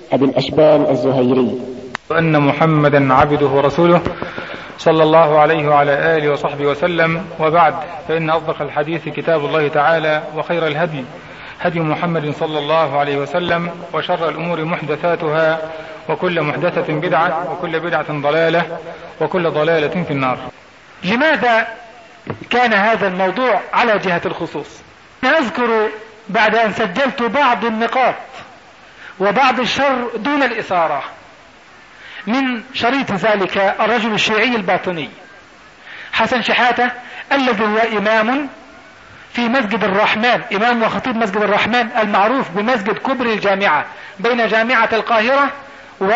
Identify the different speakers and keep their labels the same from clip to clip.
Speaker 1: أبي الأشبال الزهيري
Speaker 2: وأن محمدا عبده ورسوله صلى الله عليه وعلى آله وصحبه وسلم وبعد فإن أصدق الحديث كتاب الله تعالى وخير الهدي هدي محمد صلى الله عليه وسلم وشر الأمور محدثاتها وكل محدثة بدعة وكل بدعة ضلالة وكل ضلالة في النار
Speaker 3: لماذا كان هذا الموضوع على جهة الخصوص أذكر بعد أن سجلت بعض النقاط وبعض الشر دون الإثارة من شريط ذلك الرجل الشيعي الباطني حسن شحاتة الذي هو إمام في مسجد الرحمن إمام وخطيب مسجد الرحمن المعروف بمسجد كبر الجامعة بين جامعة القاهرة و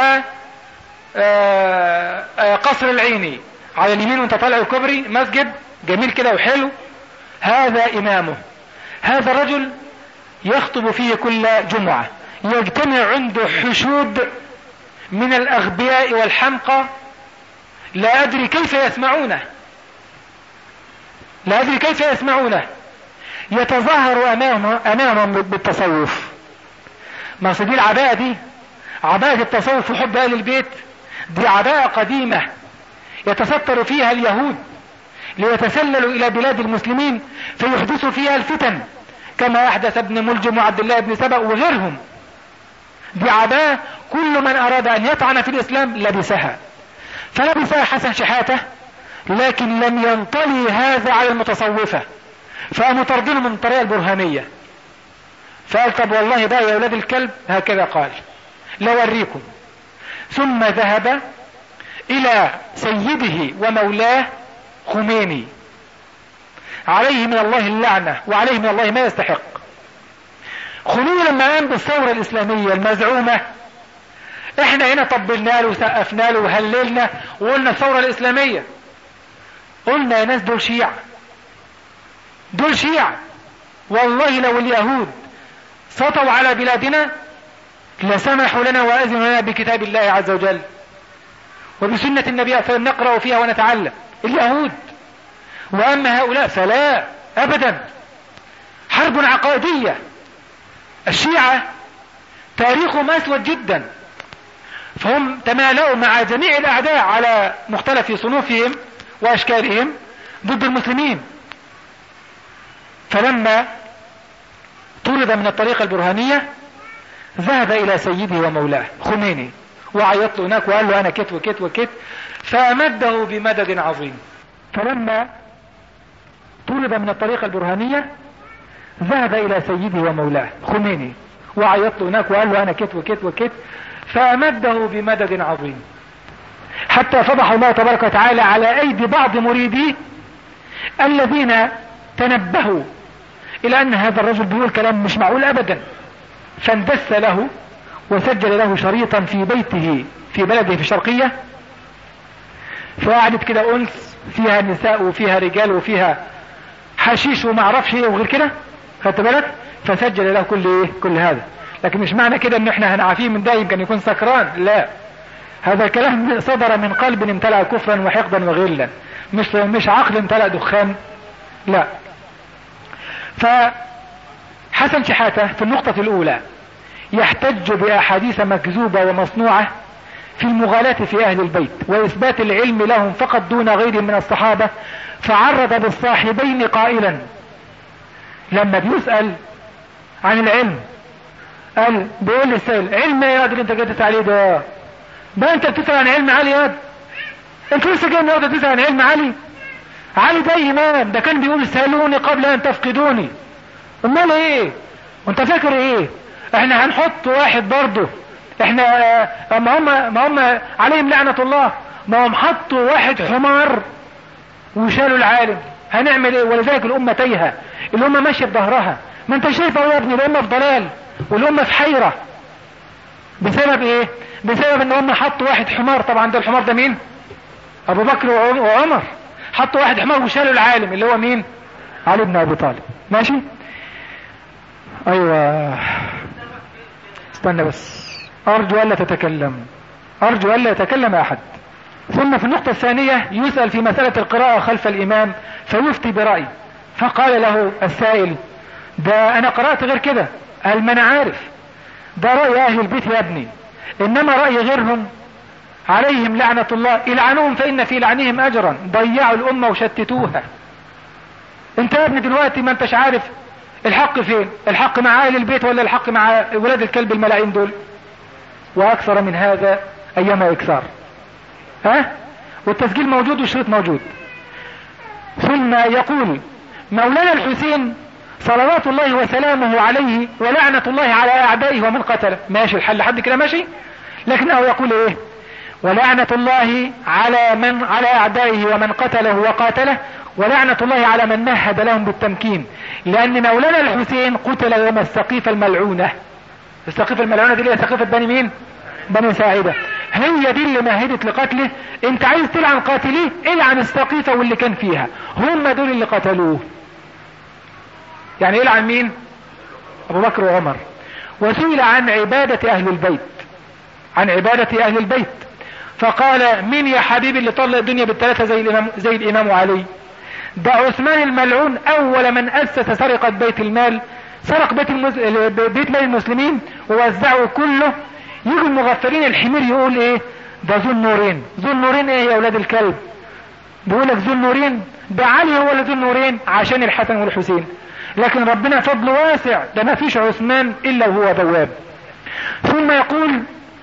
Speaker 3: آه، آه، قصر العيني على اليمين وانت طالع الكوبري مسجد جميل كده وحلو هذا إمامه هذا الرجل يخطب فيه كل جمعة يجتمع عنده حشود من الأغبياء والحمقى لا أدري كيف يسمعونه لا أدري كيف يسمعونه يتظاهر أمامه أمامهم بالتصوف ما دي العباءة دي عباءة التصوف وحب أهل البيت دي عباءة قديمة يتستر فيها اليهود ليتسللوا إلى بلاد المسلمين فيحدثوا فيها الفتن كما أحدث ابن ملجم وعبد الله بن سبأ وغيرهم دي عباءة كل من أراد أن يطعن في الإسلام لبسها فلبسها حسن شحاتة لكن لم ينطلي هذا على المتصوفة فقاموا طردينه من الطريقة البرهانية فقال طب والله بقى يا أولاد الكلب هكذا قال لوريكم ثم ذهب إلى سيده ومولاه خميني عليه من الله اللعنة وعليه من الله ما يستحق خميني لما قام بالثورة الإسلامية المزعومة احنا هنا طبلنا له وسقفنا له وهللنا وقلنا الثورة الإسلامية قلنا يا ناس دول شيعة دول شيعة والله لو اليهود سطوا على بلادنا لسمحوا لنا وأذنوا لنا بكتاب الله عز وجل وبسنة النبي صلى الله عليه وسلم نقرأ فيها ونتعلم اليهود وأما هؤلاء فلا أبدا حرب عقائدية الشيعة تاريخهم أسود جدا فهم تمالؤوا مع جميع الأعداء على مختلف صنوفهم وأشكالهم ضد المسلمين فلما طرد من الطريقة البرهانية ذهب إلى سيده ومولاه خميني وعيط له هناك وقال له أنا كت وكت وكت فأمده بمدد عظيم فلما طرد من الطريقة البرهانية ذهب إلى سيده ومولاه خميني وعيط له هناك وقال له أنا كت وكت وكت فأمده بمدد عظيم حتى فضح الله تبارك وتعالى على أيدي بعض مريديه الذين تنبهوا إلى أن هذا الرجل بيقول كلام مش معقول أبدا فاندس له وسجل له شريطا في بيته في بلده في الشرقية فقعدت كده أنس فيها نساء وفيها رجال وفيها حشيش وما اعرفش ايه وغير كده خدت بالك فسجل له كل ايه كل هذا لكن مش معنى كده ان احنا هنعافيه من ده يمكن يكون سكران لا هذا الكلام صدر من قلب امتلأ كفرا وحقدا وغلا مش مش عقل امتلأ دخان لا فحسن شحاتة في النقطة الأولى يحتج بأحاديث مكذوبة ومصنوعة في المغالاة في أهل البيت وإثبات العلم لهم فقط دون غيرهم من الصحابة فعرض بالصاحبين قائلا لما بيسأل عن العلم قال بيقول للسائل علم ايه يا اللي انت جاي تسأل عليه ده بقى انت بتسأل عن علم علي يا انت لسه جاي النهارده تسأل عن علم علي علي ده امام ده كان بيقول سألوني قبل ان تفقدوني امال ايه وانت فاكر ايه احنا هنحط واحد برضه احنا ما هم ما هم عليهم لعنة الله ما هم حطوا واحد حمار وشالوا العالم هنعمل ايه ولذلك الامة تايهة الامة ماشية بظهرها ما انت شايف يا ابني الامة في ضلال والامة في حيرة بسبب ايه بسبب ان هم حطوا واحد حمار طبعا ده الحمار ده مين ابو بكر وعمر حطوا واحد حمار وشالوا العالم اللي هو مين علي بن ابي طالب ماشي ايوه استنى بس ارجو الا تتكلم ارجو الا يتكلم احد ثم في النقطة الثانية يسأل في مسألة القراءة خلف الامام فيفتي برأي فقال له السائل ده انا قرأت غير كده قال ما انا عارف ده رأي اهل البيت يا ابني انما رأي غيرهم عليهم لعنة الله العنوهم فإن في لعنهم أجرا ضيعوا الأمة وشتتوها انت يا ابني دلوقتي ما انتش عارف الحق فين الحق مع اهل البيت ولا الحق مع ولاد الكلب الملاعين دول واكثر من هذا ايما اكثار ها والتسجيل موجود والشريط موجود ثم يقول مولانا الحسين صلوات الله وسلامه عليه ولعنة الله على اعدائه ومن قتله ماشي الحل لحد كده ماشي لكنه يقول ايه ولعنة الله على من على اعدائه ومن قتله وقاتله ولعنة الله على من مهد لهم بالتمكين لان مولانا الحسين قتل يوم السقيفة الملعونة السقيفة الملعونة دي اللي هي سقيفة بني مين بني ساعدة هي دي اللي مهدت لقتله انت عايز تلعن قاتليه العن السقيفة واللي كان فيها هم دول اللي قتلوه يعني العن مين ابو بكر وعمر وسئل عن عبادة اهل البيت عن عبادة اهل البيت فقال مين يا حبيبي اللي طلق الدنيا بالثلاثة زي الامام, زي الامام علي ده عثمان الملعون اول من اسس سرقة بيت المال سرق بيت, المز... بيت مال المسلمين ووزعه كله يجوا المغفلين الحمير يقول ايه ده ذو النورين ذو النورين ايه يا اولاد الكلب بيقول لك ذو النورين ده علي هو اللي ذو النورين عشان الحسن والحسين لكن ربنا فضل واسع ده ما فيش عثمان الا وهو بواب ثم يقول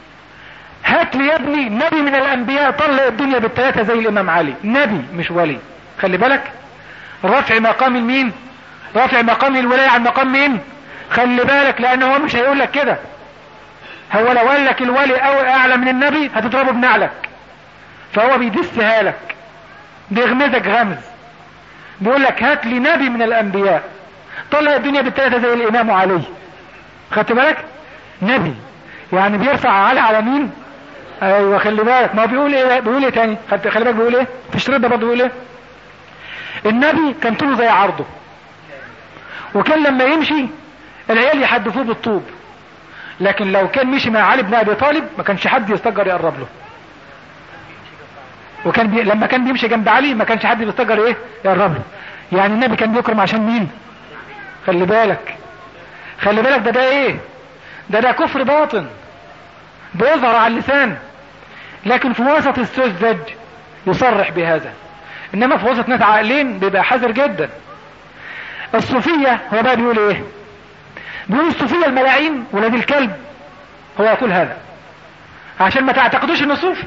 Speaker 3: هات لي يا ابني نبي من الانبياء طلق الدنيا بالثلاثة زي الامام علي نبي مش ولي خلي بالك رفع مقام مين رفع مقام الولاية عن مقام مين خلي بالك لانه هو مش هيقول لك كده هو لو قال لك الولي او اعلى من النبي هتضربه بنعلك فهو بيدسها لك بيغمزك غمز بيقول لك هات لي نبي من الانبياء طلع الدنيا بالثلاثة زي الامام علي خدت بالك نبي يعني بيرفع علي على مين ايوه خلي بالك ما هو بيقول ايه بيقول ايه تاني خلي بالك بيقول ايه في الشريط ده برضه بيقول ايه النبي كان طوله زي عرضه وكان لما يمشي العيال يحدفوه بالطوب لكن لو كان مشي مع علي بن ابي طالب ما كانش حد يستجر يقرب له وكان بي... لما كان بيمشي جنب علي ما كانش حد بيستجر ايه يقرب له يعني النبي كان بيكرم عشان مين خلي بالك خلي بالك ده ده ايه ده ده كفر باطن بيظهر على اللسان لكن في وسط السذج يصرح بهذا انما في وسط ناس عاقلين بيبقى حذر جدا الصوفية هو بقى بيقول ايه بيقول الصوفية الملاعين ولاد الكلب هو يقول هذا عشان ما تعتقدوش انه صوفي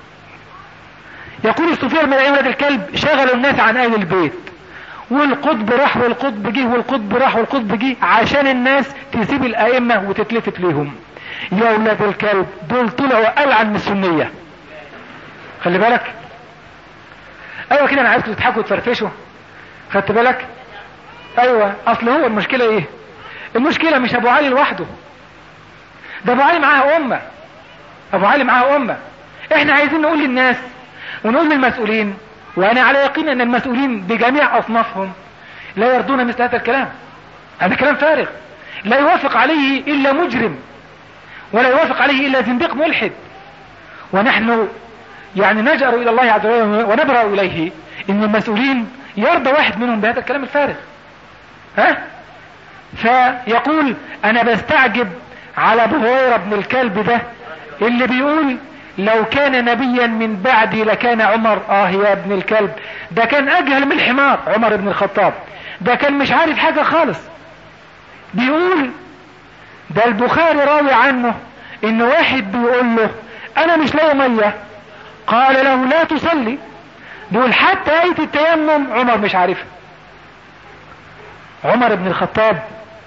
Speaker 3: يقول الصوفية الملاعين ولاد الكلب شغلوا الناس عن اهل البيت والقطب راح والقطب جه والقطب راح والقطب جه عشان الناس تسيب الائمة وتتلفت ليهم يا ولاد الكلب دول طلعوا ألعن من السنية خلي بالك ايوه كده انا عايزكم تضحكوا وتفرفشوا خدت بالك ايوه اصل هو المشكلة ايه المشكلة مش ابو علي لوحده ده ابو علي معاه امة ابو علي معاه امة احنا عايزين نقول للناس ونقول للمسؤولين وانا على يقين ان المسؤولين بجميع اصنافهم لا يرضون مثل هذا الكلام هذا كلام فارغ لا يوافق عليه الا مجرم ولا يوافق عليه الا زنديق ملحد ونحن يعني نجأر الى الله عز وجل ونبرأ اليه ان المسؤولين يرضى واحد منهم بهذا الكلام الفارغ ها فيقول انا بستعجب على ابو هريره بن الكلب ده اللي بيقول لو كان نبيا من بعدي لكان عمر اه يا ابن الكلب ده كان اجهل من الحمار عمر بن الخطاب ده كان مش عارف حاجة خالص بيقول ده البخاري راوي عنه ان واحد بيقول له انا مش لاقي مية قال له لا تصلي بيقول حتى آية التيمم عمر مش عارفها عمر بن الخطاب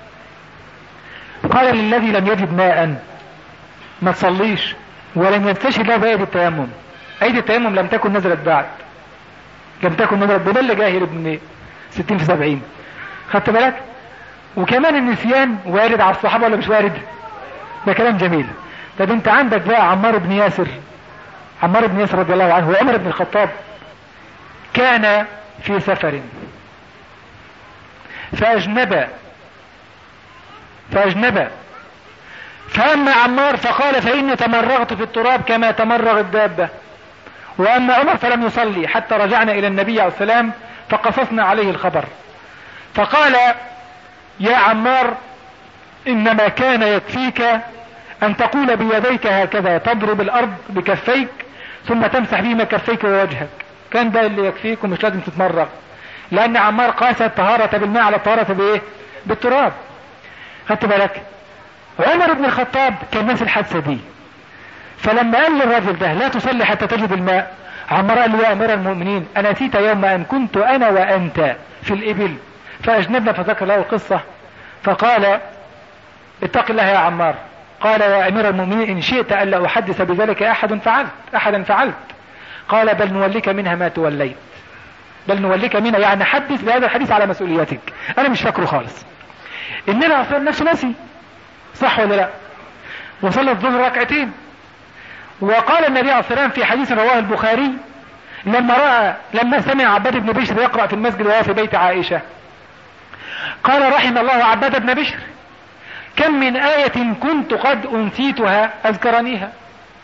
Speaker 3: قال للذي لم يجد ماء ما تصليش ولم يستشهد له بآية التيمم آية التيمم لم تكن نزلت بعد لم تكن نزلت ببل جاهل ابن 60 في 70 خدت بالك وكمان النسيان وارد على الصحابة ولا مش وارد ده كلام جميل طب انت عندك بقى عمار بن ياسر عمار بن ياسر رضي الله عنه وعمر بن الخطاب كان في سفر فأجنب فأجنب فأما عمار فقال فإني تمرغت في التراب كما تمرغ الدابة وأما عمر فلم يصلي حتى رجعنا إلى النبي عليه السلام فقصصنا عليه الخبر فقال يا عمار إنما كان يكفيك ان تقول بيديك هكذا تضرب الارض بكفيك ثم تمسح بهما كفيك ووجهك كان ده اللي يكفيك ومش لازم تتمرغ لان عمار قاس الطهارة بالماء على الطهارة بايه بالتراب خدت بالك عمر بن الخطاب كان ناس الحادثة دي فلما قال للراجل ده لا تصلي حتى تجد الماء عمر قال له يا امير المؤمنين انا نسيت يوم ان كنت انا وانت في الابل فاجنبنا فذكر له القصة فقال اتق الله يا عمار قال يا امير المؤمنين ان شئت الا احدث بذلك احد فعلت احدا فعلت قال بل نوليك منها ما توليت بل نوليك منها يعني حدث بهذا الحديث على مسؤوليتك انا مش فاكره خالص النبي عليه الصلاه نفسه نسي صح ولا لا وصلى الظهر ركعتين وقال النبي عليه الصلاه في حديث رواه البخاري لما راى لما سمع عباد بن بشر يقرا في المسجد وهو في بيت عائشه قال رحم الله عباد بن بشر كم من آية كنت قد أنسيتها أذكرنيها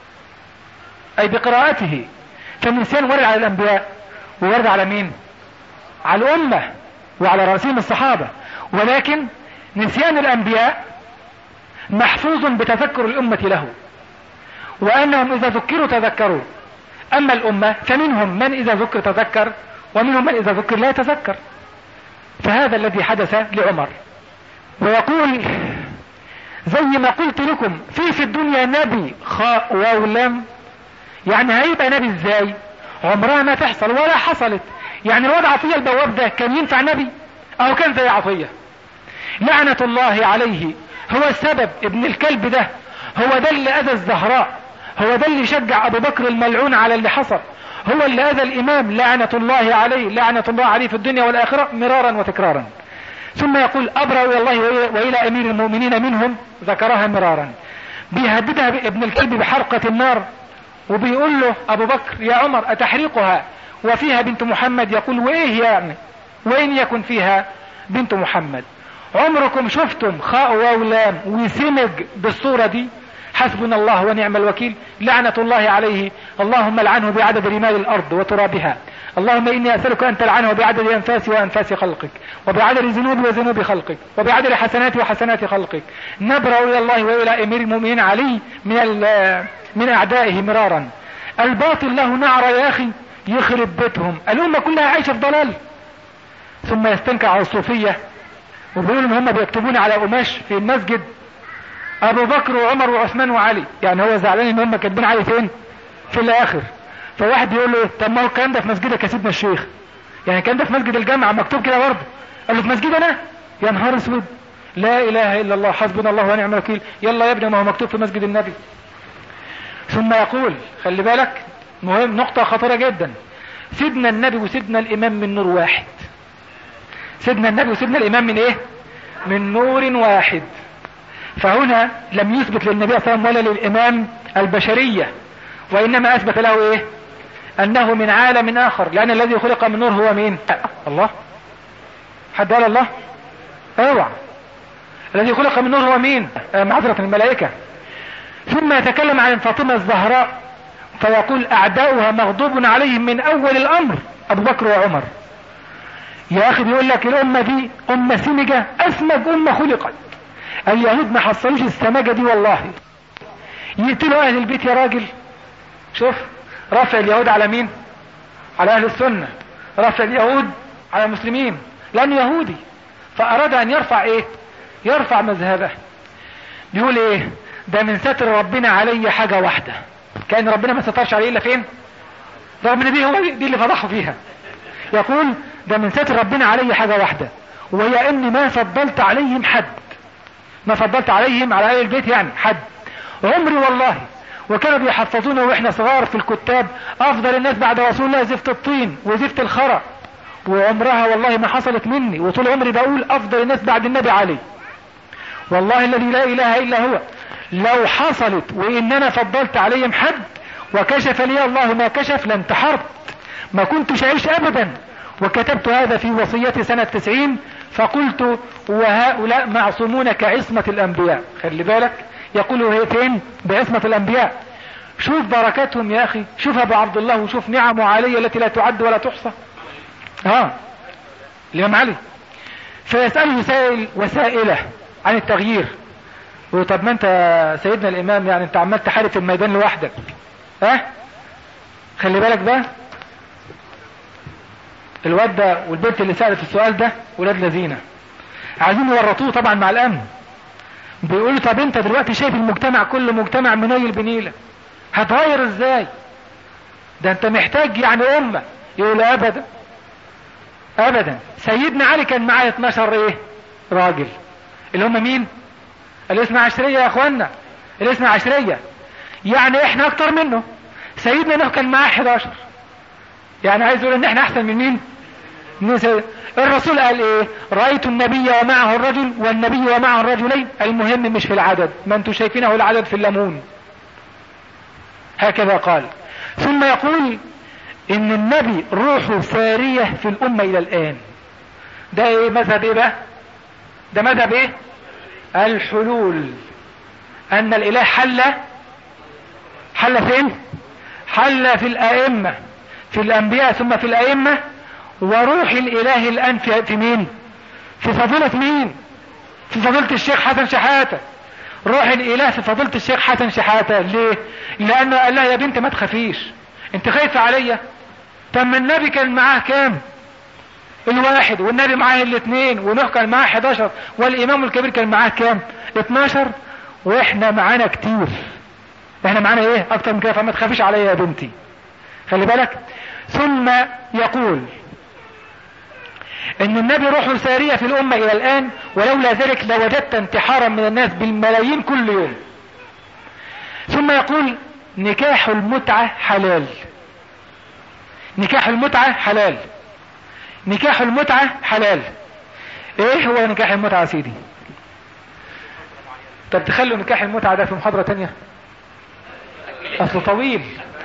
Speaker 3: أي بقراءته فالنسيان ورد على الأنبياء وورد على مين على الأمة وعلى رأسهم الصحابة ولكن نسيان الأنبياء محفوظ بتذكر الأمة له وأنهم إذا ذكروا تذكروا أما الأمة فمنهم من إذا ذكر تذكر ومنهم من إذا ذكر لا يتذكر فهذا الذي حدث لعمر ويقول زي ما قلت لكم في في الدنيا نبي خاء واو لام يعني هيبقى نبي ازاي عمرها ما تحصل ولا حصلت يعني الوضع عطية البواب ده كان ينفع نبي او كان زي عطية لعنة الله عليه هو السبب ابن الكلب ده هو ده اللي اذى الزهراء هو ده اللي شجع ابو بكر الملعون على اللي حصل هو اللي اذى الامام لعنة الله عليه لعنة الله عليه في الدنيا والاخرة مرارا وتكرارا ثم يقول ابرأ الى الله والى امير المؤمنين منهم ذكرها مرارا بيهددها ابن الكلب بحرقة النار وبيقول له ابو بكر يا عمر اتحرقها وفيها بنت محمد يقول وايه يعني وين يكن فيها بنت محمد عمركم شفتم خاء واولام وسمج بالصورة دي حسبنا الله ونعم الوكيل لعنة الله عليه اللهم لعنه بعدد رمال الارض وترابها اللهم اني اسألك ان تلعنه بعدد انفاسي وانفاس خلقك وبعدد ذنوبي وذنوب خلقك وبعدد حسناتي وحسنات خلقك نبرأ الى الله والى امير المؤمنين علي من من اعدائه مرارا الباطل له نعرة يا اخي يخرب بيتهم الامة كلها عايشة في ضلال ثم يستنكر على الصوفية وبيقول ان هم بيكتبون على قماش في المسجد ابو بكر وعمر وعثمان وعلي يعني هو زعلان ان هم كاتبين علي فين في الاخر فواحد يقول له طب ما هو الكلام ده في مسجدك يا سيدنا الشيخ يعني الكلام ده في مسجد الجامعة مكتوب كده برضه قال له في مسجد انا يا نهار اسود لا اله الا الله حسبنا الله ونعم الوكيل يلا يا ابني ما هو مكتوب في مسجد النبي ثم يقول خلي بالك مهم نقطة خطيرة جدا سيدنا النبي وسيدنا الامام من نور واحد سيدنا النبي وسيدنا الامام من ايه من نور واحد فهنا لم يثبت للنبي صلى الله عليه وسلم ولا للامام البشرية وانما اثبت له ايه انه من عالم اخر لان الذي خلق من نور هو مين الله حد قال الله اوعى الذي خلق من نور هو مين آه معذرة الملائكة ثم يتكلم عن فاطمة الزهراء فيقول اعداؤها مغضوب عليهم من اول الامر ابو بكر وعمر يا اخي بيقول لك الامة دي امة سمجة اسمج امة خلقت اليهود ما حصلوش السماجة دي والله يقتلوا اهل البيت يا راجل شوف رفع اليهود على مين على اهل السنة رفع اليهود على المسلمين لانه يهودي فاراد ان يرفع ايه يرفع مذهبه بيقول ايه ده من ستر ربنا علي حاجة واحدة كان ربنا ما سترش عليه الا فين رغم ان دي هو دي اللي فضحه فيها يقول ده من ستر ربنا علي حاجة واحدة وهي اني ما فضلت عليهم حد ما فضلت عليهم على اهل البيت يعني حد عمري والله وكانوا بيحفظونا واحنا صغار في الكتاب افضل الناس بعد رسول الله زفت الطين وزفت الخرى وعمرها والله ما حصلت مني وطول عمري بقول افضل الناس بعد النبي علي والله الذي لا اله الا هو لو حصلت وان انا فضلت عليهم حد وكشف لي الله ما كشف لانتحرت ما كنتش اعيش ابدا وكتبت هذا في وصيتي سنة تسعين فقلت وهؤلاء معصومون كعصمة الانبياء خلي بالك يقولوا هي فين بعصمة الانبياء شوف بركاتهم يا اخي شوف ابو عبد الله وشوف نعمه علي التي لا تعد ولا تحصى ها الامام علي فيسأله سائل وسائلة عن التغيير يقول طب ما انت سيدنا الامام يعني انت عمال تحارب في الميدان لوحدك ها خلي بالك بقى الواد ده والبنت اللي سألت السؤال ده ولاد لذينه عايزين يورطوه طبعا مع الامن بيقولوا طب انت دلوقتي شايف المجتمع كله مجتمع منيل بنيلة هتغير ازاي ده انت محتاج يعني امة يقول ابدا ابدا سيدنا علي كان معاه 12 ايه راجل اللي هم مين الاثنى عشرية يا اخوانا الاثنى عشرية يعني احنا اكتر منه سيدنا نوح كان معاه 11 يعني عايز يقول ان احنا احسن من مين من سيد... الرسول قال ايه رأيت النبي ومعه الرجل والنبي ومعه الرجلين المهم مش في العدد ما انتم شايفينه العدد في الليمون هكذا قال ثم يقول ان النبي روحه سارية في الامة الى الان ده ايه مذهب ايه بقى ده مذهب ايه الحلول ان الاله حل حل فين حل في الائمة في الانبياء ثم في الائمة وروح الاله الان في, في مين في فضيلة مين في فضيلة الشيخ حسن شحاتة روح الاله في فضيلة الشيخ حسن شحاتة ليه لانه قال لها يا بنت ما تخافيش انت خايفة عليا طب ما النبي كان معاه كام الواحد والنبي معاه الاثنين ونوح كان معاه 11 والامام الكبير كان معاه كام 12 واحنا معانا كتير احنا معانا ايه اكتر من كده فما تخافيش عليا يا بنتي خلي بالك ثم يقول ان النبي روحه سارية في الامة الى الان ولولا ذلك لوجدت انتحارا من الناس بالملايين كل يوم ثم يقول نكاح المتعة حلال نكاح المتعة حلال نكاح المتعة حلال ايه هو نكاح المتعة يا سيدي طب تخلوا نكاح المتعة ده في محاضرة تانية اصله طويل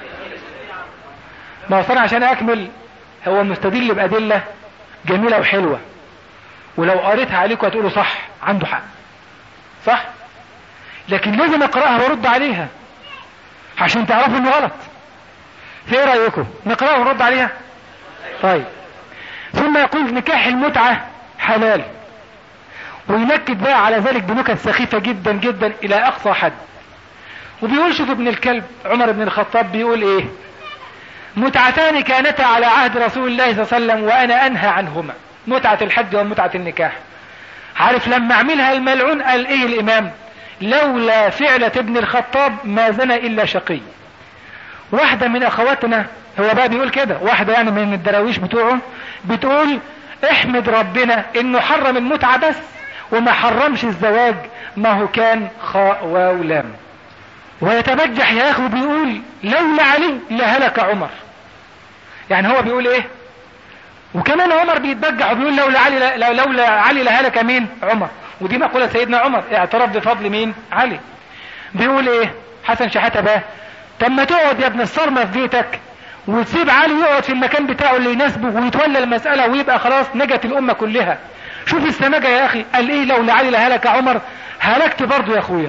Speaker 3: ما اصلا عشان اكمل هو مستدل بأدلة جميلة وحلوة ولو قريتها عليكم هتقولوا صح عنده حق صح لكن لازم اقرأها وارد عليها عشان تعرفوا انه غلط في ايه رأيكم نقرأها ونرد عليها طيب ثم يقول نكاح المتعة حلال وينكد بقى على ذلك بنكت سخيفة جدا جدا الى اقصى حد وبيقول شوف ابن الكلب عمر بن الخطاب بيقول ايه متعتان كانتا على عهد رسول الله صلى الله عليه وسلم وانا انهى عنهما متعة الحج ومتعة النكاح عارف لما اعملها الملعون قال ايه الامام لولا فعلة ابن الخطاب ما زنى الا شقي واحدة من اخواتنا هو بقى بيقول كده واحدة يعني من الدراويش بتوعه بتقول احمد ربنا انه حرم المتعة بس وما حرمش الزواج ما هو كان خاء واو لام ويتبجح يا اخي بيقول لولا علي لهلك عمر يعني هو بيقول ايه وكمان عمر بيتبجح وبيقول لولا علي لولا علي لهلك مين عمر ودي مقولة سيدنا عمر اعترف بفضل مين علي بيقول ايه حسن شحاتة بقى طب ما تقعد يا ابن الصرمة في بيتك وتسيب علي يقعد في المكان بتاعه اللي يناسبه ويتولى المسألة ويبقى خلاص نجت الأمة كلها شوف السماجة يا أخي قال إيه لولا علي لهلك عمر هلكت برضه يا أخويا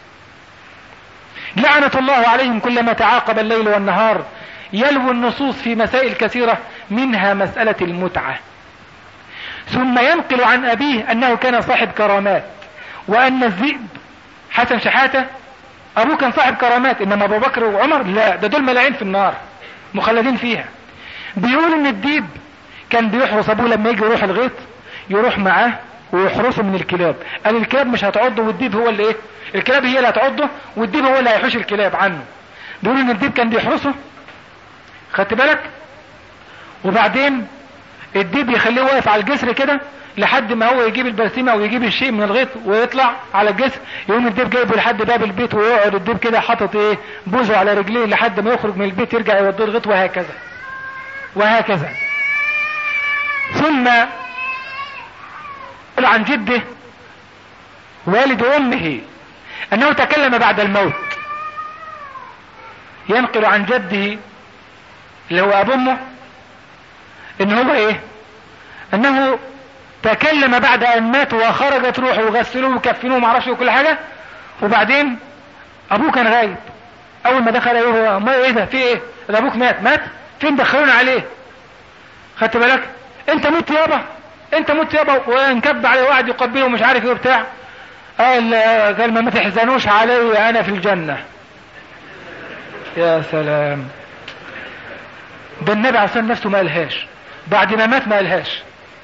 Speaker 3: لعنة الله عليهم كلما تعاقب الليل والنهار يلوي النصوص في مسائل كثيرة منها مسألة المتعة ثم ينقل عن أبيه أنه كان صاحب كرامات وأن الذئب حسن شحاتة أبوه كان صاحب كرامات إنما أبو بكر وعمر لا ده دول ملاعين في النار مخلدين فيها بيقول إن الديب كان بيحرس أبوه لما يجي يروح الغيط يروح معاه ويحرسه من الكلاب قال الكلاب مش هتعضه والديب هو اللي ايه الكلاب هي اللي هتعضه والديب هو اللي هيحوش الكلاب عنه بيقول ان الديب كان بيحرسه خدت بالك وبعدين الديب يخليه واقف على الجسر كده لحد ما هو يجيب البرسيمة ويجيب الشيء من الغيط ويطلع على الجسر يقوم الديب جايبه لحد باب البيت ويقعد الديب كده حاطط ايه بوزه على رجليه لحد ما يخرج من البيت يرجع يوديه الغيط وهكذا وهكذا ثم قال عن جده والد امه انه تكلم بعد الموت ينقل عن جده اللي هو ابو امه ان هو ايه انه تكلم بعد ان مات وخرجت روحه وغسلوه وكفنوه ومعرفش كل حاجة وبعدين ابوه كان غايب اول ما دخل ايه هو ما ايه ده في ايه ده ابوك مات مات فين دخلونا عليه خدت بالك انت مت يابا انت مت يابا وانكب عليه وقعد يقبله ومش عارف ايه وبتاع قال قال ما تحزنوش علي انا في الجنة يا سلام ده النبي عليه نفسه ما قالهاش بعد ما مات ما قالهاش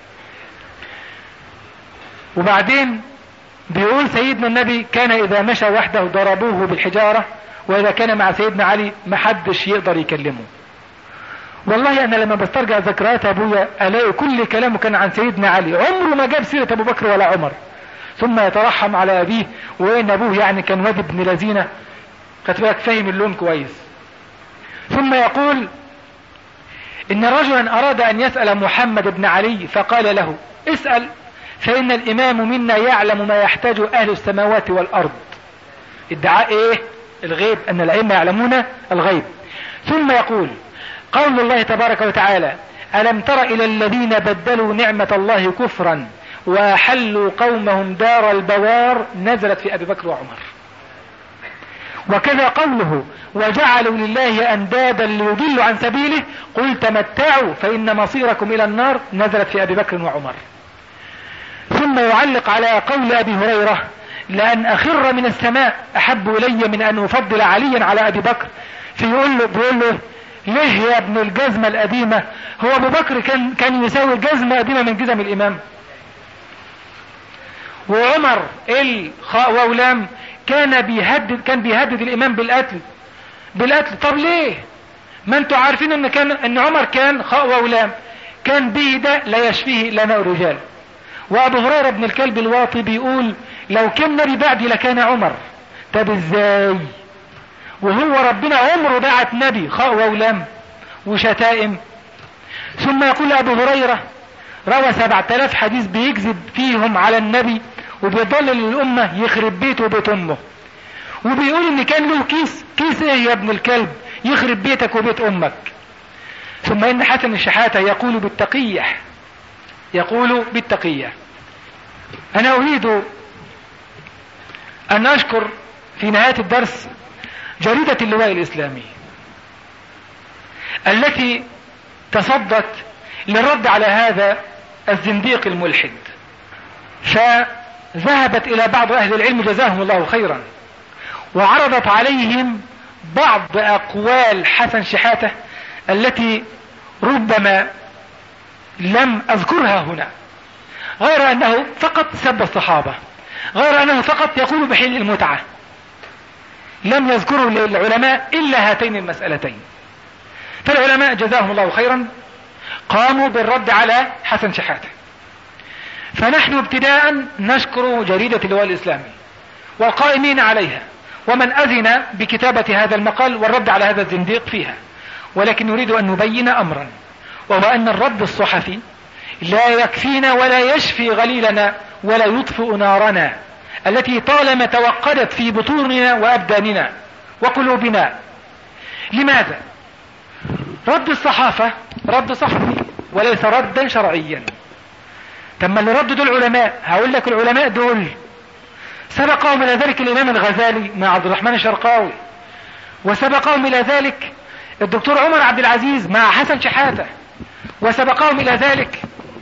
Speaker 3: وبعدين بيقول سيدنا النبي كان اذا مشى وحده ضربوه بالحجارة واذا كان مع سيدنا علي محدش يقدر يكلمه والله انا لما بسترجع ذكريات ابويا الاقي كل كلامه كان عن سيدنا علي عمره ما جاب سيرة ابو بكر ولا عمر ثم يترحم على ابيه وان ابوه يعني كان واد ابن لذينه خد بالك فاهم اللون كويس ثم يقول ان رجلا اراد ان يسأل محمد بن علي فقال له اسأل فان الامام منا يعلم ما يحتاج اهل السماوات والارض ادعاء ايه الغيب ان الائمة يعلمون الغيب ثم يقول قول الله تبارك وتعالى ألم تر إلى الذين بدلوا نعمة الله كفرا وحلوا قومهم دار البوار نزلت في أبي بكر وعمر وكذا قوله وجعلوا لله أندادا ليضلوا عن سبيله قل تمتعوا فإن مصيركم إلى النار نزلت في أبي بكر وعمر ثم يعلق على قول أبي هريرة لأن أخر من السماء أحب إلي من أن أفضل عليا على أبي بكر فيقول له بيقول له ليه يا ابن الجزمة القديمة هو ابو بكر كان كان يساوي جزمة قديمة من جزم الامام وعمر الخاء ولام كان بيهدد كان بيهدد الامام بالقتل بالقتل طب ليه ما انتوا عارفين ان كان ان عمر كان خاء ولام كان به ده لا يشفيه الا ماء الرجال وابو هريره بن الكلب الواطي بيقول لو كان نبي بعدي لكان عمر طب ازاي وهو ربنا عمره بعت نبي خاء ولام وشتائم ثم يقول ابو هريرة روى سبعة الاف حديث بيكذب فيهم على النبي وبيضلل الامة يخرب بيته وبيت امه وبيقول ان كان له كيس كيس ايه يا ابن الكلب يخرب بيتك وبيت امك ثم ان حسن الشحاتة يقول بالتقية يقول بالتقية انا اريد ان اشكر في نهاية الدرس جريدة اللواء الإسلامي التي تصدت للرد على هذا الزنديق الملحد فذهبت إلى بعض أهل العلم جزاهم الله خيرا وعرضت عليهم بعض أقوال حسن شحاتة التي ربما لم أذكرها هنا غير أنه فقط سب الصحابة غير أنه فقط يقول بحل المتعة لم يذكروا للعلماء إلا هاتين المسألتين فالعلماء جزاهم الله خيرا قاموا بالرد على حسن شحاتة فنحن ابتداء نشكر جريدة اللواء الإسلامي والقائمين عليها ومن أذن بكتابة هذا المقال والرد على هذا الزنديق فيها ولكن نريد أن نبين أمرا وهو أن الرد الصحفي لا يكفينا ولا يشفي غليلنا ولا يطفئ نارنا التي طالما توقدت في بطوننا وأبداننا وقلوبنا لماذا رد الصحافة رد صحفي وليس ردا شرعيا تم اللي ردوا العلماء هقول لك العلماء دول سبقهم الى ذلك الامام الغزالي مع عبد الرحمن الشرقاوي وسبقهم الى ذلك الدكتور عمر عبد العزيز مع حسن شحاتة وسبقهم الى ذلك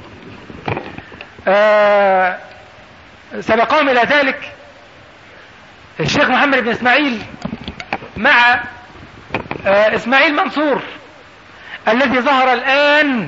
Speaker 3: آه سبقهم الى ذلك الشيخ محمد بن اسماعيل مع آه اسماعيل منصور الذي ظهر الان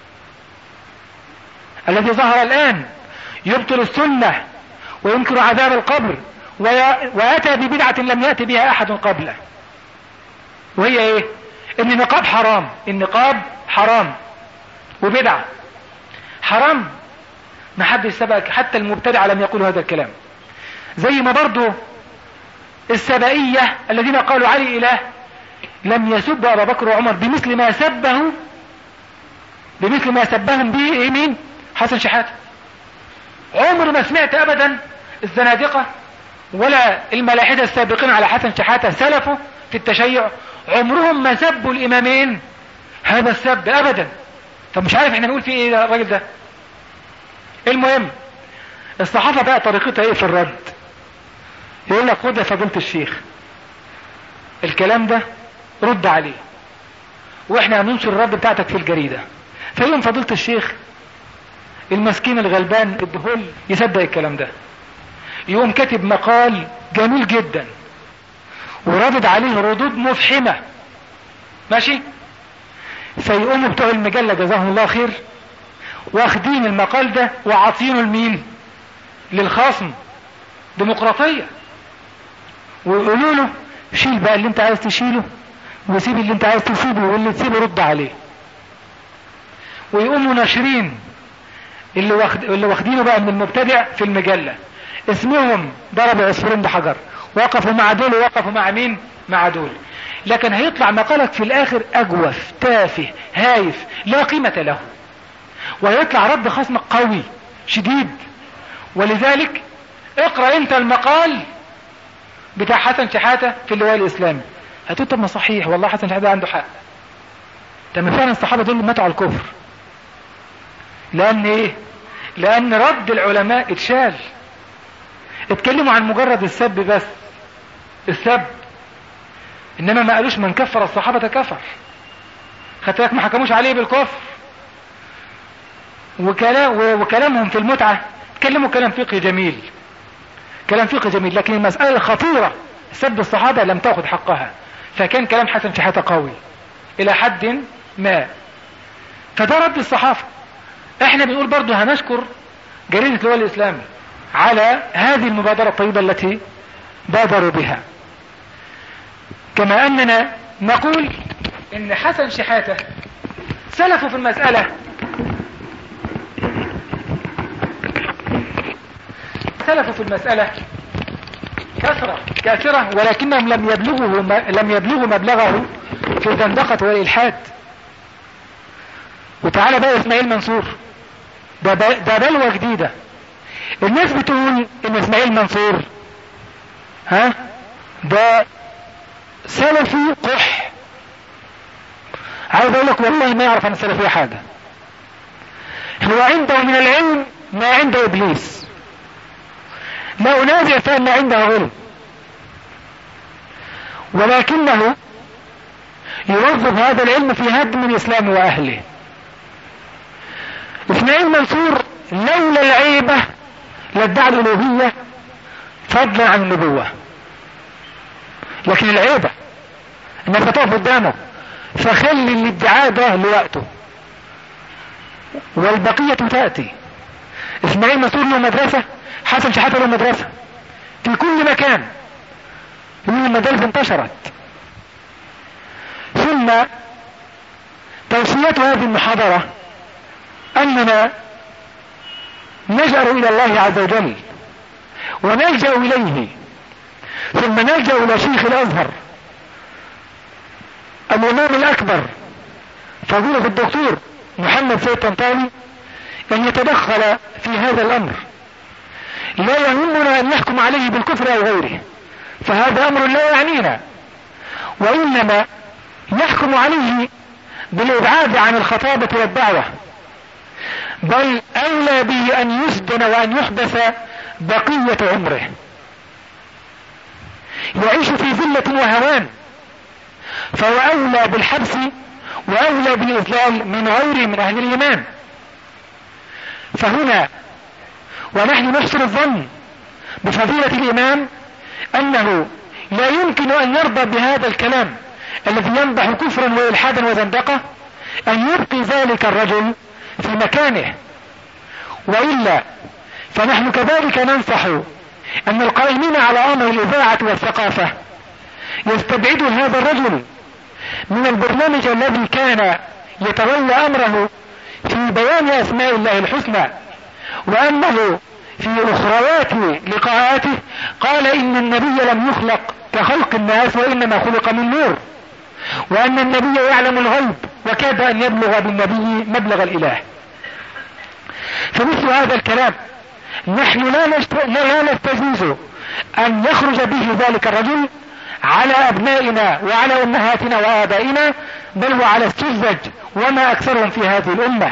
Speaker 3: الذي ظهر الان يبطل السنة وينكر عذاب القبر واتى ببدعة لم يأتي بها احد قبله وهي ايه ان النقاب حرام النقاب حرام وبدعة حرام ما حد سبق حتى المبتدع لم يقول هذا الكلام زي ما برضو السبائية الذين قالوا علي إله لم يسب أبا بكر وعمر بمثل ما سبه بمثل ما سبهم به إيه مين حسن شحاتة عمر ما سمعت أبدا الزنادقة ولا الملاحدة السابقين على حسن شحاتة سلفوا في التشيع عمرهم ما سبوا الإمامين هذا السب أبدا طب مش عارف احنا نقول فيه ايه الراجل ده المهم الصحافة بقى طريقتها ايه في الرد يقول لك خد يا فضيلة الشيخ الكلام ده رد عليه واحنا هننشر الرد بتاعتك في الجريدة فيقوم فضيلة الشيخ المسكين الغلبان الدهول يصدق الكلام ده يقوم كاتب مقال جميل جدا وردد عليه ردود مفحمة ماشي فيقوموا بتوع المجلة جزاهم الله خير واخدين المقال ده وعاطينه لمين للخصم ديمقراطية ويقولوا له شيل بقى اللي انت عايز تشيله وسيب اللي انت عايز تسيبه واللي تسيبه رد عليه ويقوموا ناشرين اللي واخد اللي واخدينه بقى من المبتدع في المجلة اسمهم ضرب عصفورين بحجر وقفوا مع دول ووقفوا مع مين مع دول لكن هيطلع مقالك في الاخر اجوف تافه هايف لا قيمة له وهيطلع رد خصمك قوي شديد ولذلك اقرأ انت المقال بتاع حسن شحاتة في اللواء الاسلامي هتقول طب ما صحيح والله حسن شحاتة عنده حق طب فعلا الصحابة دول ماتوا على الكفر لان ايه لان رد العلماء اتشال اتكلموا عن مجرد السب بس السب انما ما قالوش من كفر الصحابة كفر خدت بالك ما حكموش عليه بالكفر وكلام وكلامهم في المتعة اتكلموا كلام فقهي جميل كلام فقهي جميل لكن المسألة الخطيرة سب الصحابة لم تأخذ حقها فكان كلام حسن شحاتة قوي الى حد ما فده رد الصحافة احنا بنقول برضو هنشكر جريدة الوالي الاسلامي على هذه المبادرة الطيبة التي بادروا بها كما اننا نقول ان حسن شحاتة سلفوا في المسألة سلفوا في المسألة كثرة كثرة ولكنهم لم يبلغوا لم يبلغوا مبلغه في الزندقة والإلحاد وتعالى بقى اسماعيل منصور ده ده بلوى جديدة الناس بتقول ان اسماعيل منصور ها ده سلفي قح عايز اقول لك والله ما يعرف عن السلفية حاجة هو عنده من العلم ما عند ابليس لا انازع فان عنده علم ولكنه يوظف هذا العلم في هدم الاسلام واهله اسماعيل منصور لولا العيبة لادعى الالوهية فضلا عن النبوة لكن العيبة انك تقف قدامه فخلي الادعاء ده لوقته والبقية تأتي اسماعيل منصور له مدرسة حسن شحاتة له مدرسة في كل مكان المدارس انتشرت ثم توصية هذه المحاضرة أننا نجأر إلى الله عز وجل ونلجأ إليه ثم نلجأ إلى شيخ الأزهر الإمام الأكبر فضيلة الدكتور محمد سيد طنطاوي أن يتدخل في هذا الأمر لا يهمنا أن نحكم عليه بالكفر أو غيره فهذا أمر لا يعنينا وإنما نحكم عليه بالإبعاد عن الخطابة والدعوة بل أولى به أن يسجن وأن يحبس بقية عمره يعيش في ذلة وهوان فهو أولى بالحبس وأولى بالإذلال من غيره من أهل الإيمان فهنا ونحن نحسن الظن بفضيلة الإمام أنه لا يمكن أن يرضى بهذا الكلام الذي ينبح كفرا وإلحادا وزندقة أن يبقي ذلك الرجل في مكانه وإلا فنحن كذلك ننصح أن القائمين على أمر الإذاعة والثقافة يستبعدوا هذا الرجل من البرنامج الذي كان يتولى أمره في بيان أسماء الله الحسنى وأنه في أخريات لقاءاته قال إن النبي لم يخلق كخلق الناس وإنما خلق من نور وأن النبي يعلم الغيب وكاد أن يبلغ بالنبي مبلغ الإله فمثل هذا الكلام نحن لا, نشت... لا نستجيز أن يخرج به ذلك الرجل على أبنائنا وعلى أمهاتنا وآبائنا بل وعلى السذج وما أكثرهم في هذه الأمة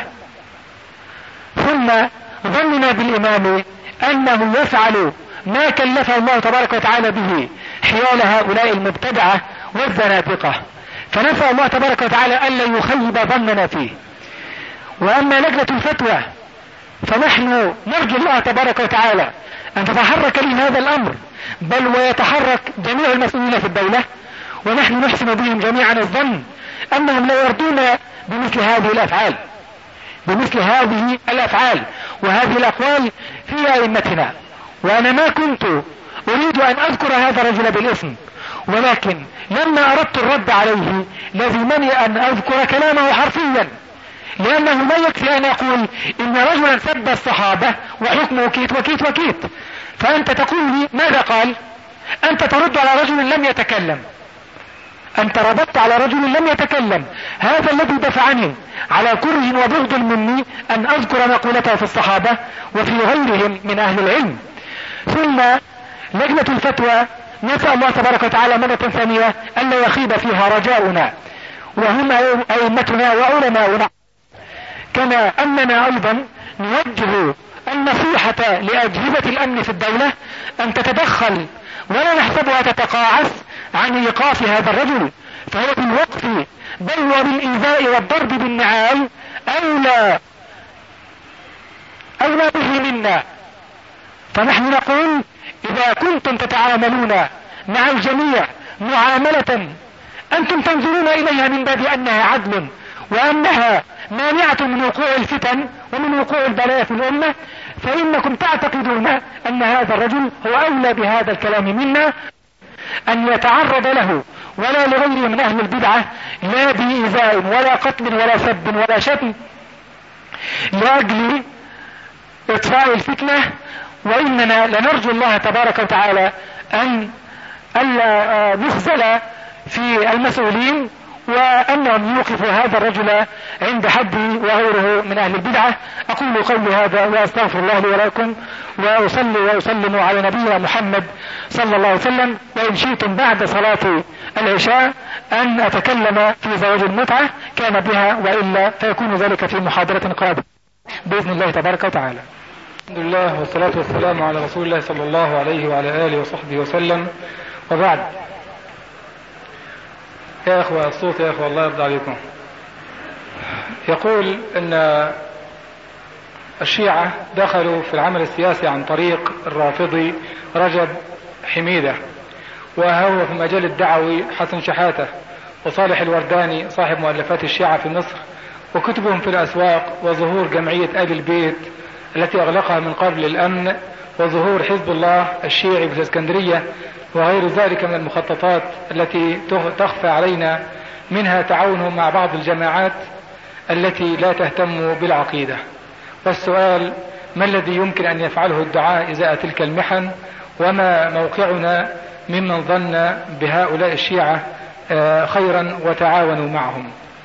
Speaker 3: ثم ظننا بالإمام أنه يفعل ما كلفه الله تبارك وتعالى به حيال هؤلاء المبتدعة والزنادقة فنسأل الله تبارك وتعالى ألا يخيب ظننا فيه وأما لجنة الفتوى فنحن نرجو الله تبارك وتعالى أن تتحرك لي هذا الأمر بل ويتحرك جميع المسؤولين في الدولة ونحن نحسن بهم جميعا الظن أنهم لا يرضون بمثل هذه الأفعال بمثل هذه الأفعال وهذه الأقوال في أئمتنا وأنا ما كنت أريد أن أذكر هذا الرجل بالاسم ولكن لما أردت الرد عليه لزمني أن أذكر كلامه حرفيا لأنه لا يكفي أن أقول إن رجلا سب الصحابة وحكمه كيت وكيت وكيت فأنت تقول لي ماذا قال أنت ترد على رجل لم يتكلم أنت رددت على رجل لم يتكلم هذا الذي دفعني على كره وبغض مني أن أذكر مقولته في الصحابة وفي غيرهم من أهل العلم ثم لجنة الفتوى نسأل الله تبارك وتعالى مرة ثانية ألا يخيب فيها رجاؤنا وهم أئمتنا وعلماؤنا كما أننا أيضا نوجه النصيحة لأجهزة الأمن في الدولة أن تتدخل ولا نحسبها تتقاعس عن إيقاف هذا الرجل فهو بالوقف بل وبالإيذاء والضرب بالنعال أولى أولى به منا فنحن نقول إذا كنتم تتعاملون مع الجميع معاملة أنتم تنظرون إليها من باب أنها عدل وأنها مانعة من وقوع الفتن ومن وقوع البلايا في الأمة فإنكم تعتقدون أن هذا الرجل هو أولى بهذا الكلام منا أن يتعرض له ولا لغيره من أهل البدعة لا بإيذاء ولا قتل ولا سب ولا شتم لأجل إطفاء الفتنة وإننا لنرجو الله تبارك وتعالى أن ألا نخزل في المسؤولين وأنهم يوقفوا هذا الرجل عند حد وغيره من أهل البدعة أقول قولي هذا وأستغفر الله لي ولكم وأصلي وأسلم على نبينا محمد صلى الله عليه وسلم وإن شئتم بعد صلاة العشاء أن أتكلم في زواج المتعة كان بها وإلا فيكون ذلك في محاضرة قادمة بإذن الله تبارك وتعالى
Speaker 2: الحمد لله والصلاة والسلام على رسول الله صلى الله عليه وعلى آله وصحبه وسلم وبعد يا اخوة الصوت يا اخوة الله يرضى عليكم يقول ان الشيعة دخلوا في العمل السياسي عن طريق الرافضي رجب حميدة وهو في المجال الدعوي حسن شحاتة وصالح الورداني صاحب مؤلفات الشيعة في مصر وكتبهم في الأسواق وظهور جمعية آل البيت التي أغلقها من قبل الأمن وظهور حزب الله الشيعي في الإسكندرية وغير ذلك من المخططات التي تخفى علينا منها تعاونهم مع بعض الجماعات التي لا تهتم بالعقيدة والسؤال ما الذي يمكن أن يفعله الدعاء إزاء تلك المحن وما موقعنا ممن ظن بهؤلاء الشيعة آه، خيرا وتعاونوا معهم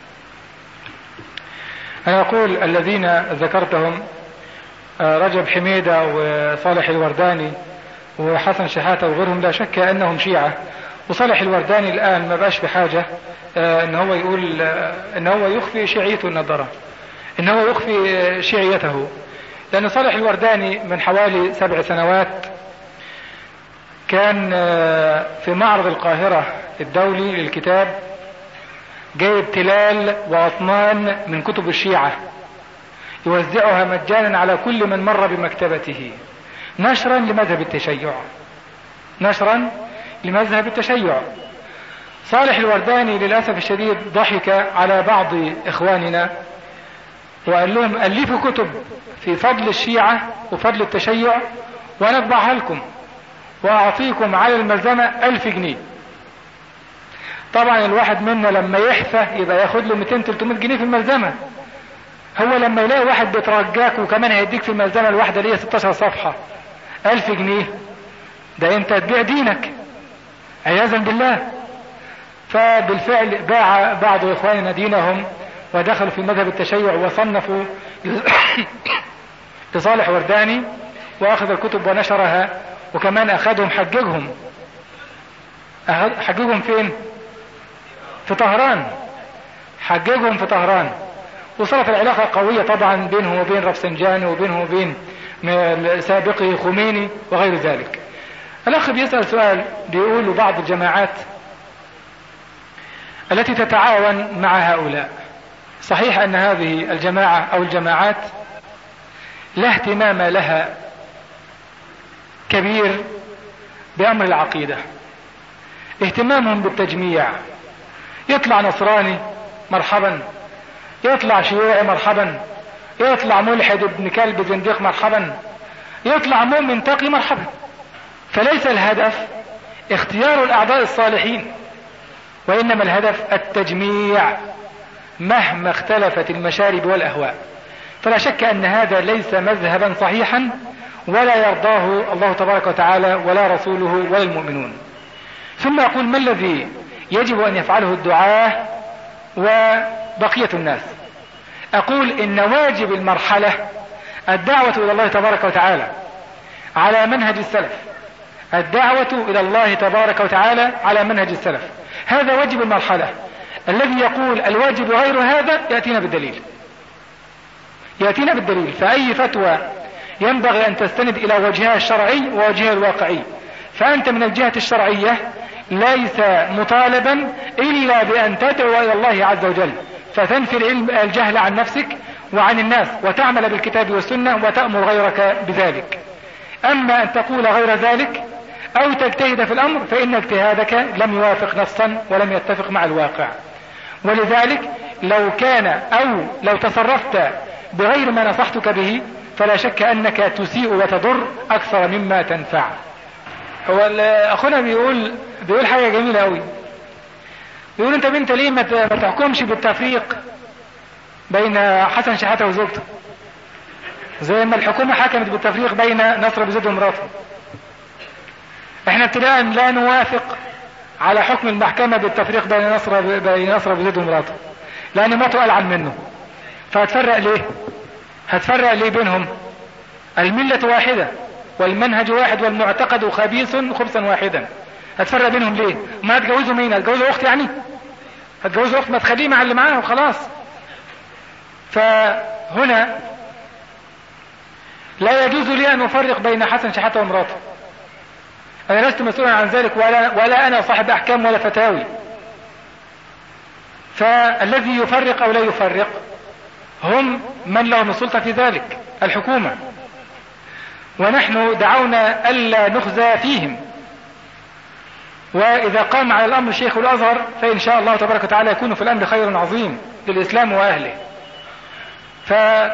Speaker 2: أنا أقول الذين ذكرتهم آه، رجب حميدة وصالح الورداني وحسن شحاتة وغيرهم لا شك أنهم شيعة وصالح الورداني الآن ما بقاش بحاجة آه، ان هو يقول آه، ان هو يخفي شيعيته النظرة ان هو يخفي آه، شيعيته لأن صالح الورداني من حوالي سبع سنوات كان في معرض القاهرة الدولي للكتاب جايب تلال وأطنان من كتب الشيعة يوزعها مجانا على كل من مر بمكتبته نشرا لمذهب التشيع نشرا لمذهب التشيع صالح الورداني للأسف الشديد ضحك على بعض إخواننا وقال لهم ألفوا كتب في فضل الشيعة وفضل التشيع ونطبعها لكم وأعطيكم على الملزمة ألف جنيه طبعا الواحد منا لما يحفى يبقى ياخد له 200 300 جنيه في الملزمة هو لما يلاقي واحد بيترجاك وكمان هيديك في الملزمة الواحدة اللي هي 16 صفحة ألف جنيه ده انت تبيع دينك عياذا بالله فبالفعل باع بعض اخواننا دينهم ودخلوا في مذهب التشيع وصنفوا لصالح ورداني واخذ الكتب ونشرها وكمان اخذهم حججهم حججهم فين في طهران حججهم في طهران وصارت العلاقة قوية طبعا بينه وبين رفسنجاني وبينه وبين سابقه خميني وغير ذلك الأخ بيسأل سؤال بيقول بعض الجماعات التي تتعاون مع هؤلاء صحيح أن هذه الجماعة أو الجماعات لا اهتمام لها
Speaker 3: كبير بأمر العقيدة اهتمامهم بالتجميع يطلع نصراني مرحبا يطلع شيوعي مرحبا يطلع ملحد ابن كلب زنديق مرحبا يطلع مؤمن تقي مرحبا فليس الهدف اختيار الاعضاء الصالحين وانما الهدف التجميع مهما اختلفت المشارب والاهواء فلا شك ان هذا ليس مذهبا صحيحا ولا يرضاه الله تبارك وتعالى ولا رسوله ولا المؤمنون ثم يقول ما الذي يجب ان يفعله الدعاة وبقية الناس اقول ان واجب المرحلة الدعوة الى الله تبارك وتعالى على منهج السلف الدعوة الى الله تبارك وتعالى على منهج السلف هذا واجب المرحلة الذي يقول الواجب غير هذا يأتينا بالدليل يأتينا بالدليل فأي فتوى ينبغي أن تستند إلى وجهها الشرعي ووجهها الواقعي فأنت من الجهة الشرعية ليس مطالبا إلا بأن تدعو إلى الله عز وجل فتنفي العلم الجهل عن نفسك وعن الناس وتعمل بالكتاب والسنة وتأمر غيرك بذلك أما أن تقول غير ذلك أو تجتهد في الأمر فإن اجتهادك لم يوافق نصا ولم يتفق مع الواقع ولذلك لو كان أو لو تصرفت بغير ما نصحتك به فلا شك أنك تسيء وتضر أكثر مما تنفع هو أخونا بيقول بيقول حاجة جميلة أوي بيقول أنت بنت ليه ما تحكمش بالتفريق بين حسن شحاتة وزوجته زي ما الحكومة حكمت بالتفريق بين نصر أبو زيد ومراته احنا ابتداء لا نوافق على حكم المحكمة بالتفريق بين نصر بين نصر ابو زيد ومراته لان مراته ألعن منه فهتفرق ليه هتفرق ليه بينهم الملة واحدة والمنهج واحد والمعتقد خبيث خبثا واحدا هتفرق بينهم ليه ما هتجوزوا مين هتجوزوا اخت يعني هتجوزوا اخت ما تخليه مع اللي معاه وخلاص فهنا لا يجوز لي ان افرق بين حسن شحاته ومراته انا لست مسؤولا عن ذلك ولا, ولا انا صاحب احكام ولا فتاوي فالذي يفرق او لا يفرق هم من لهم السلطة في ذلك الحكومة ونحن دعونا ألا نخزى فيهم وإذا قام على الأمر الشيخ الأزهر فإن شاء الله تبارك وتعالى يكون في الأمر خير عظيم للإسلام وأهله ف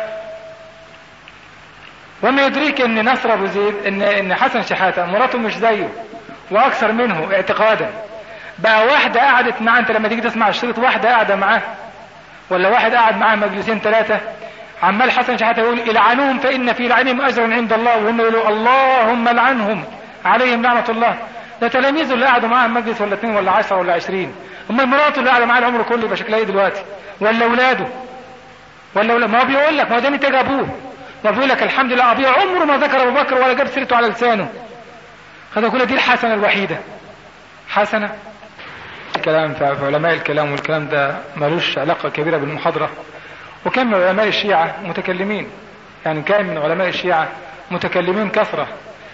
Speaker 3: وما يدريك ان نصر ابو زيد ان ان حسن شحاته مراته مش زيه واكثر منه اعتقادا بقى واحده قعدت معاه انت لما تيجي تسمع الشريط واحده قاعده معاه ولا واحد قاعد معاه مجلسين ثلاثه عمال حسن شحاته يقول العنوهم فان في لعنهم اجرا عند الله وهم يقولوا اللهم لعنهم عليهم لعنه الله ده تلاميذه اللي قعدوا معاه مجلس ولا اثنين ولا عشرة ولا عشرين اما مراته اللي قاعده معاه العمر كله يبقى شكلها ايه دلوقتي ولا اولاده ولا ولا ما هو بيقول لك ما هو ده نتاج ابوه ما بيقول لك الحمد لله ابي عمره ما ذكر ابو بكر ولا جاب سيرته على لسانه هذا كل دي الحسنه الوحيده حسنه الكلام في علماء الكلام والكلام ده ملوش علاقه كبيره بالمحاضره وكم من علماء الشيعه متكلمين يعني كان من علماء الشيعه متكلمين كثره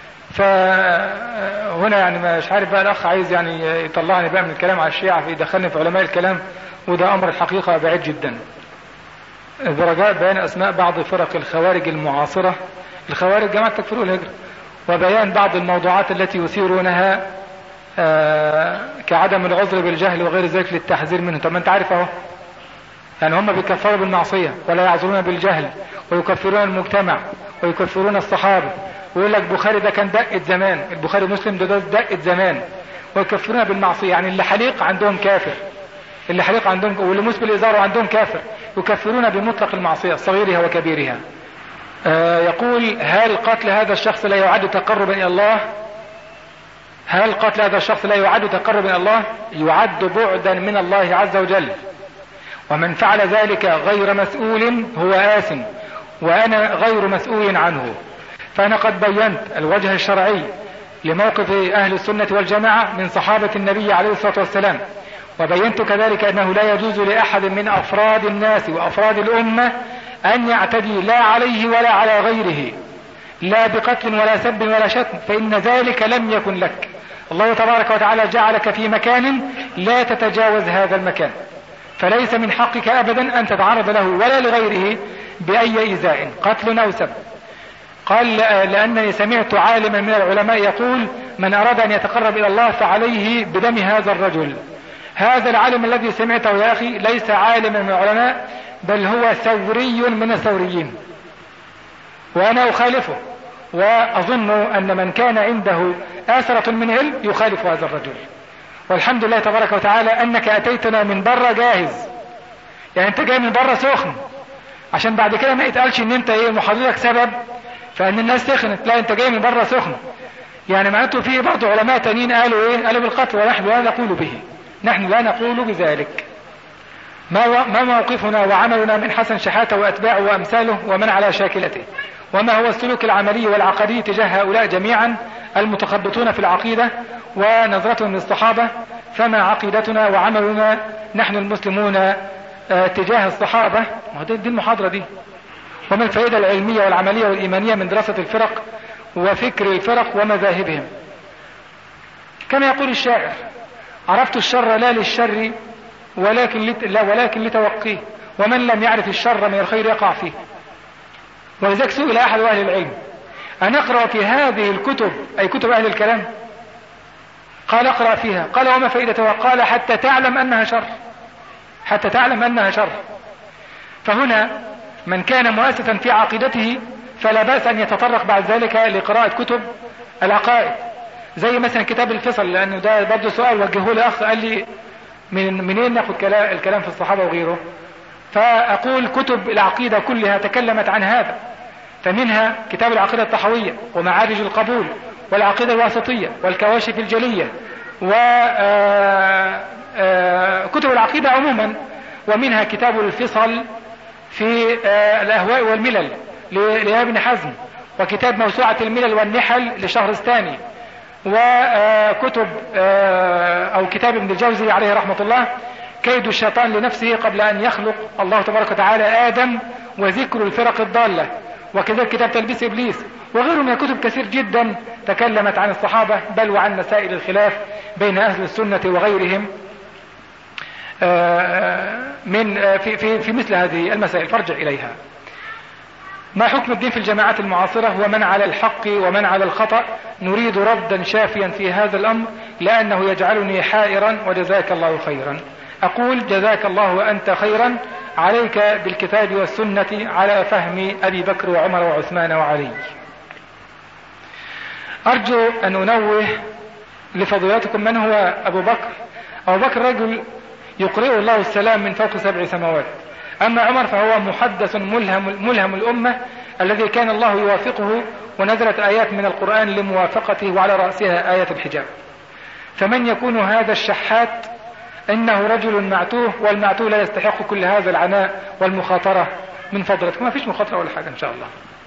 Speaker 3: فهنا يعني مش عارف بقى الاخ عايز يعني يطلعني بقى من الكلام على الشيعه فيدخلني في علماء الكلام وده امر الحقيقه بعيد جدا برجاء بيان اسماء بعض فرق الخوارج المعاصرة الخوارج جماعة تكفير والهجرة وبيان بعض الموضوعات التي يثيرونها آه كعدم العذر بالجهل وغير ذلك للتحذير منه طب ما انت عارف اهو يعني هم بيكفروا بالمعصية ولا يعذرون بالجهل ويكفرون المجتمع ويكفرون الصحابة ويقول لك البخاري ده كان دقة زمان البخاري مسلم ده دقة زمان ويكفرون بالمعصية يعني اللي حليق عندهم كافر اللي حليق عندهم واللي مسبل الازار عندهم كافر يكفرون بمطلق المعصية صغيرها وكبيرها آه يقول هل قتل هذا الشخص لا يعد تقربا الى الله هل قتل هذا الشخص لا يعد تقربا الى الله يعد بعدا من الله عز وجل ومن فعل ذلك غير مسؤول هو آثم وانا غير مسؤول عنه فانا قد بينت الوجه الشرعي لموقف اهل السنة والجماعة من صحابة النبي عليه الصلاة والسلام وبينت كذلك انه لا يجوز لاحد من افراد الناس وافراد الامة ان يعتدي لا عليه ولا على غيره لا بقتل ولا سب ولا شتم فان ذلك لم يكن لك الله تبارك وتعالى جعلك في مكان لا تتجاوز هذا المكان فليس من حقك ابدا ان تتعرض له ولا لغيره باي ايذاء قتل او سب قال لأنني سمعت عالما من العلماء يقول من أراد أن يتقرب إلى الله فعليه بدم هذا الرجل هذا العالم الذي سمعته يا أخي ليس عالما من العلماء بل هو ثوري من الثوريين وأنا أخالفه وأظن أن من كان عنده آثرة من علم يخالف هذا الرجل والحمد لله تبارك وتعالى أنك أتيتنا من بره جاهز يعني أنت جاي من بره سخن عشان بعد كده ما يتقالش ان انت ايه محاضرتك سبب فان الناس سخنت لا انت جاي من بره سخن يعني معناته في بعض علماء تانيين قالوا ايه قالوا بالقتل ونحن لا نقول به نحن لا نقول بذلك ما ما موقفنا وعملنا من حسن شحاته واتباعه وامثاله ومن على شاكلته وما هو السلوك العملي والعقدي تجاه هؤلاء جميعا المتخبطون في العقيدة ونظرتهم للصحابة فما عقيدتنا وعملنا نحن المسلمون آه، تجاه الصحابة دي المحاضرة دي وما الفائدة العلمية والعملية والإيمانية من دراسة الفرق وفكر الفرق ومذاهبهم كما يقول الشاعر عرفت الشر لا للشر ولكن لت... لا ولكن لتوقيه ومن لم يعرف الشر من الخير يقع فيه ولذلك سئل أحد أهل العلم أن أقرأ في هذه الكتب أي كتب أهل الكلام قال اقرأ فيها قال وما فائدتها قال حتى تعلم أنها شر حتى تعلم أنها شر فهنا من كان مؤسسا في عقيدته فلا بأس أن يتطرق بعد ذلك لقراءة كتب العقائد زي مثلا كتاب الفصل لأنه ده برضه سؤال وجهه لي أخ قال لي من منين ناخد الكلام في الصحابة وغيره فأقول كتب العقيدة كلها تكلمت عن هذا فمنها كتاب العقيدة الطحوية ومعارج القبول والعقيدة الواسطية والكواشف الجلية وكتب آه، آه، العقيدة عموما ومنها كتاب الفصل في آه، الأهواء والملل لابن حزم وكتاب موسوعة الملل والنحل لشهر الثاني وكتب أو كتاب ابن الجوزي عليه رحمة الله كيد الشيطان لنفسه قبل أن يخلق الله تبارك وتعالى آدم وذكر الفرق الضالة وكذلك كتاب تلبيس إبليس وغيره من الكتب كثير جدا تكلمت عن الصحابة بل وعن مسائل الخلاف بين أهل السنة وغيرهم آه، من آه، في, في, في مثل هذه المسائل فارجع إليها ما حكم الدين في الجماعات المعاصرة ومن على الحق ومن على الخطأ نريد ردا شافيا في هذا الأمر لأنه يجعلني حائرا وجزاك الله خيرا أقول جزاك الله وأنت خيرا عليك بالكتاب والسنة على فهم أبي بكر وعمر وعثمان وعلي أرجو أن أنوه لفضيلتكم من هو أبو بكر أبو بكر رجل يقرئ الله السلام من فوق سبع سماوات أما عمر فهو محدث ملهم, ملهم الأمة الذي كان الله يوافقه ونزلت آيات من القرآن لموافقته وعلى رأسها آية الحجاب فمن يكون هذا الشحات انه رجل معتوه والمعتوه لا يستحق كل هذا العناء والمخاطرة من فضلك ما فيش مخاطرة ولا حاجة ان شاء الله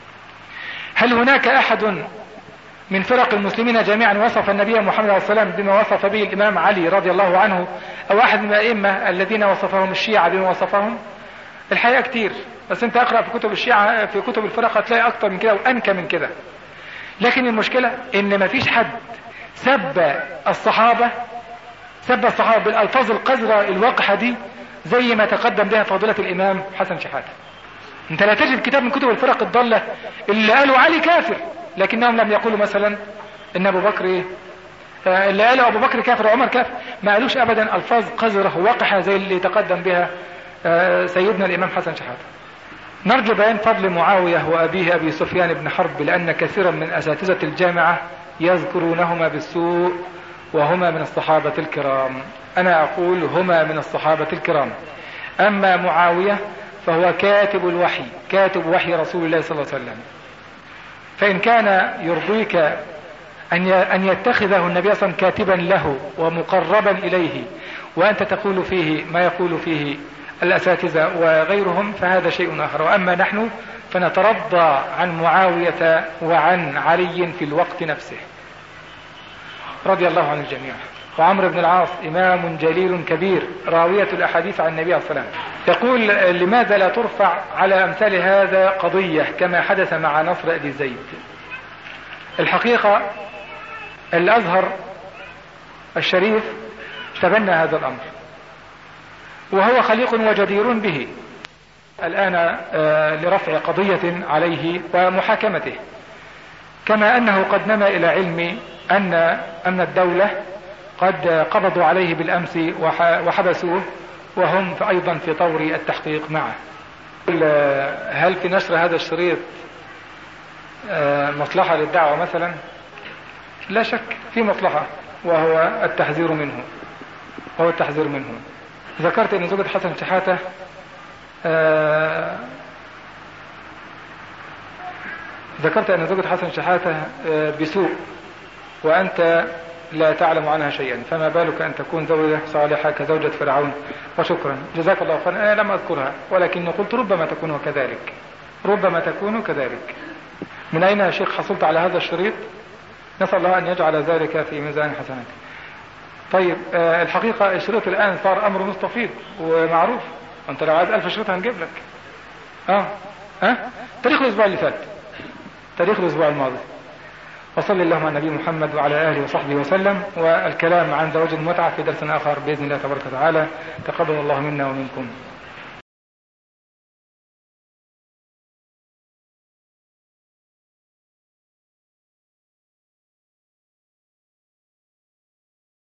Speaker 3: هل هناك احد من فرق المسلمين جميعا وصف النبي محمد عليه السلام بما وصف به الامام علي رضي الله عنه او احد من الائمة الذين وصفهم الشيعة بما وصفهم الحقيقة كتير بس انت اقرأ في كتب الشيعة في كتب الفرق هتلاقي اكتر من كده وانكى من كده لكن المشكلة ان ما فيش حد سب الصحابة سب الصحابة بالألفاظ القذرة الواقحة دي زي ما تقدم بها فضيلة الإمام حسن شحاتة انت لا تجد كتاب من كتب الفرق الضالة اللي قالوا علي كافر لكنهم لم يقولوا مثلا ان ابو بكر ايه آه، اللي قالوا ابو بكر كافر وعمر كافر ما قالوش ابدا الفاظ قذرة واقحة زي اللي تقدم بها آه، سيدنا الامام حسن شحاتة نرجو بيان فضل معاوية وابيه ابي سفيان بن حرب لان كثيرا من اساتذة الجامعة يذكرونهما بالسوء وهما من الصحابة الكرام أنا أقول هما من الصحابة الكرام أما معاوية فهو كاتب الوحي كاتب وحي رسول الله صلى الله عليه وسلم فإن كان يرضيك أن يتخذه النبي صلى الله عليه وسلم كاتبا له ومقربا إليه وأنت تقول فيه ما يقول فيه الأساتذة وغيرهم فهذا شيء آخر وأما نحن فنترضى عن معاوية وعن علي في الوقت نفسه رضي الله عن الجميع وعمرو بن العاص إمام جليل كبير راوية الأحاديث عن النبي صلى الله عليه وسلم يقول لماذا لا ترفع على أمثال هذا قضية كما حدث مع نصر أبي زيد الحقيقة الأزهر الشريف تبنى هذا الأمر وهو خليق وجدير به الآن آه، لرفع قضية عليه ومحاكمته كما أنه قد نما إلى علم أن أن الدولة قد قبضوا عليه بالأمس وحبسوه وهم أيضا في طور التحقيق معه هل في نشر هذا الشريط مصلحة للدعوة مثلا لا شك في مصلحة وهو التحذير منه وهو التحذير منه ذكرت ان زوجة حسن شحاتة ذكرت ان زوجة حسن شحاتة بسوء وانت لا تعلم عنها شيئا فما بالك ان تكون زوجة صالحة كزوجة فرعون وشكرا جزاك الله خيرا انا لم اذكرها ولكن قلت ربما تكون كذلك ربما تكون كذلك من اين يا شيخ حصلت على هذا الشريط نسأل الله ان يجعل ذلك في ميزان حسناتك طيب آه الحقيقة الشريط الآن صار أمر مستفيض ومعروف أنت لو عايز ألف شريط هنجيب لك اه ها أه؟ تاريخ الأسبوع اللي فات تاريخ الأسبوع الماضي وصلى اللهم على النبي محمد وعلى آله وصحبه وسلم والكلام عن زواج المتعة في درس آخر بإذن الله تبارك وتعالى تقبل الله منا ومنكم